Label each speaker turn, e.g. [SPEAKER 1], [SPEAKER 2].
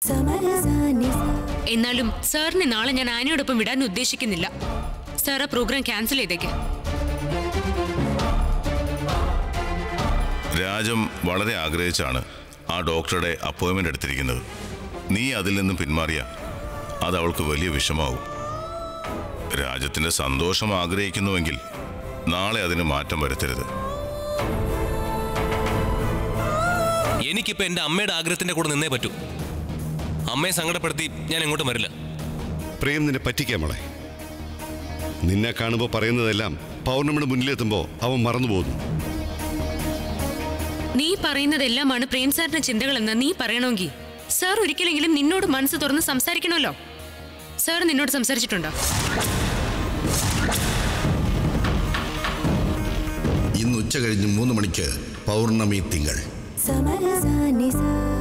[SPEAKER 1] എന്നാലും സാറിനെ നാളെ ഞാൻ ആനയോടൊപ്പം വിടാൻ ഉദ്ദേശിക്കുന്നില്ല സാർ ആ പ്രോഗ്രാം ക്യാൻസൽ ചെയ്തേക്ക്
[SPEAKER 2] രാജം വളരെ ആഗ്രഹിച്ചാണ് ആ ഡോക്ടറുടെ അപ്പോയിൻമെന്റ് എടുത്തിരിക്കുന്നത് നീ അതിൽ നിന്നും പിന്മാറിയ അത് അവൾക്ക് വലിയ വിഷമാവും രാജ്യത്തിന്റെ സന്തോഷം ആഗ്രഹിക്കുന്നുവെങ്കിൽ നാളെ അതിന് മാറ്റം വരുത്തരുത്
[SPEAKER 3] എനിക്കിപ്പോ എന്റെ അമ്മയുടെ ആഗ്രഹത്തിന്റെ കൂടെ നിന്നേ പറ്റൂ അമ്മയെ സങ്കടപ്പെടുത്തി ഞാൻ എങ്ങോട്ടും വരില്ല
[SPEAKER 4] പ്രേം നിന്നെ പറ്റിക്കാൻ മോളെ നിന്നെ കാണുമ്പോൾ പറയുന്നതെല്ലാം പൗർണമിയുടെ മുന്നിലെത്തുമ്പോൾ അവൻ മറന്നുപോകുന്നു
[SPEAKER 1] നീ പറയുന്നതെല്ലാമാണ് പ്രേം സാറിന്റെ ചിന്തകളെന്ന് നീ പറയണമെങ്കിൽ സാർ ഒരിക്കലെങ്കിലും നിന്നോട് മനസ്സ് തുറന്ന് സംസാരിക്കണമല്ലോ സാർ നിന്നോട് സംസാരിച്ചിട്ടുണ്ടോ
[SPEAKER 5] ഇന്ന് ഉച്ച കഴിഞ്ഞ് മൂന്ന് മണിക്ക് പൗർണമി തിങ്കൾ
[SPEAKER 6] സമരസ നിസ